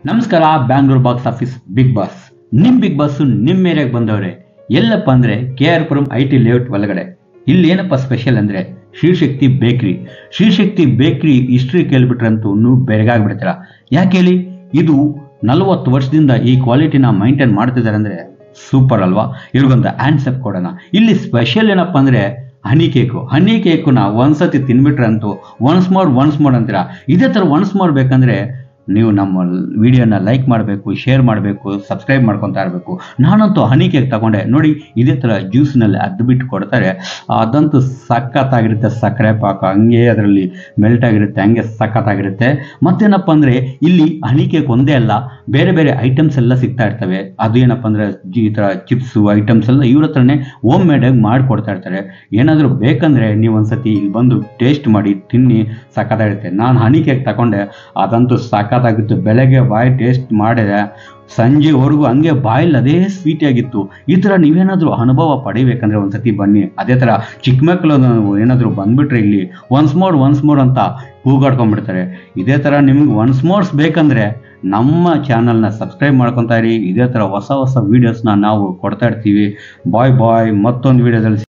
ನಮಸ್ಕಾರ Bangalore box office big boss ನಿಮ್ big boss ನಿಮ್ ಏರಿಯಾಗೆ ಬಂದವ್ರೆ ಎಲ್ಲಪ್ಪ ಅಂದ್ರೆ K R Puram I T layout ಒಳಗಡೆ ಇಲ್ಲಿ ಏನಪ್ಪ ಸ್ಪೆಷಲ್ ಅಂದ್ರೆ ಶ್ರೀಶಕ್ತಿ ಬೇಕ್ರಿ ಶ್ರೀಶಕ್ತಿ ಬೇಕ್ರಿ ಹಿಸ್ಟ್ರಿ ಕೇಳ್ಬಿಟ್ರಂತೂ ನೀವು ಬೆರಗಾಗ್ಬಿಡ್ತೀರ ಯಾಕೆ ಹೇಳಿ ಇದು ನಲವತ್ತು ವರ್ಷದಿಂದ ಈ ಕ್ವಾಲಿಟಿನ ಮೈಂಟೈನ್ ಮಾಡ್ತಿದ್ದಾರೆ ಅಂದ್ರೆ ಸೂಪರ್ ಅಲ್ವಾ ಇವ್ರಿಗೊಂದು ಆನ್ಸರ್ ಕೊಡೋಣ ಇಲ್ಲಿ ಸ್ಪೆಷಲ್ ಏನಪ್ಪ ಅಂದ್ರೆ ಹನಿ ಕೇಕು ಹನಿ ಕೇಕನ್ನ ಒಂದ್ಸತಿ ತಿನ್ಬಿಟ್ರಂತೂ ಒನ್ಸ್ ಮೋರ್ ಒನ್ಸ್ ಮೋರ್ ಅಂತೀರಾ ಇದೇ ಥರ ಒನ್ಸ್ ಮೋರ್ ಬೇಕಂದ್ರೆ ನೀವು ನಮ್ಮ ವಿಡಿಯೋನ ಲೈಕ್ ಮಾಡಬೇಕು ಶೇರ್ ಮಾಡಬೇಕು ಸಬ್ಸ್ಕ್ರೈಬ್ ಮಾಡ್ಕೊತಾ ಇರಬೇಕು ನಾನಂತೂ ಹನಿ ಕೇಕ್ ತಗೊಂಡೆ ನೋಡಿ ಇದೇ ಥರ ಜ್ಯೂಸ್ನಲ್ಲಿ ಅದ್ದು ಬಿಟ್ಟು ಕೊಡ್ತಾರೆ ಅದಂತೂ ಸಖತ್ತಾಗಿರುತ್ತೆ ಸಕ್ಕರೆ ಪಾಕ ಹಂಗೆ ಅದರಲ್ಲಿ ಮೆಲ್ಟ್ ಆಗಿರುತ್ತೆ ಹಂಗೆ ಸಖತ್ತಾಗಿರುತ್ತೆ ಮತ್ತೇನಪ್ಪ ಅಂದರೆ ಇಲ್ಲಿ ಹನಿ ಕೇಕ್ ಒಂದೇ ಅಲ್ಲ ಬೇರೆ ಬೇರೆ ಐಟಮ್ಸ್ ಎಲ್ಲ ಸಿಗ್ತಾ ಇರ್ತವೆ ಅದು ಏನಪ್ಪ ಅಂದರೆ ಈ ಥರ ಚಿಪ್ಸು ಐಟಮ್ಸ್ ಎಲ್ಲ ಇವ್ರ ಹತ್ರನೇ ಹೋಮ್ ಮೇಡಾಗಿ ಮಾಡಿಕೊಡ್ತಾ ಇರ್ತಾರೆ ಏನಾದರೂ ಬೇಕಂದರೆ ನೀವು ಒಂದ್ಸತಿ ಇಲ್ಲಿ ಬಂದು ಟೇಸ್ಟ್ ಮಾಡಿ ತಿನ್ನಿ ಸಖತ್ತಾಗಿರುತ್ತೆ ನಾನು ಹನಿ ಕೇಕ್ ತಗೊಂಡೆ ಅದಂತೂ ಸಖತ್ತಾಗಿತ್ತು ಬೆಳಗ್ಗೆ ಬಾಯಿ ಟೇಸ್ಟ್ ಮಾಡಿದೆ ಸಂಜೆವರೆಗೂ ಹಂಗೆ ಬಾಯಲ್ಲಿ ಅದೇ ಸ್ವೀಟ್ ಆಗಿತ್ತು ಈ ಥರ ನೀವೇನಾದರೂ ಅನುಭವ ಪಡಿಬೇಕಂದ್ರೆ ಒಂದ್ಸತಿ ಬನ್ನಿ ಅದೇ ಥರ ಚಿಕ್ಕ ಮಕ್ಕಳು ಏನಾದರೂ ಬಂದ್ಬಿಟ್ರೆ ಇಲ್ಲಿ ಒನ್ಸ್ ಮೋರ್ ಒನ್ಸ್ ಮೋರ್ ಅಂತ ಕೂಗಾಡ್ಕೊಂಡ್ಬಿಡ್ತಾರೆ ಇದೇ ಥರ ನಿಮ್ಗೆ ಒನ್ಸ್ ಮೋರ್ಸ್ ಬೇಕಂದ್ರೆ ನಮ್ಮ ಚಾನಲ್ನ ಸಬ್ಸ್ಕ್ರೈಬ್ ಮಾಡ್ಕೊತಾ ಇರಿ ಇದೇ ಥರ ಹೊಸ ಹೊಸ ವೀಡಿಯೋಸ್ನ ನಾವು ಕೊಡ್ತಾ ಇರ್ತೀವಿ ಬಾಯ್ ಬಾಯ್ ಮತ್ತೊಂದು ವೀಡಿಯೋದಲ್ಲಿ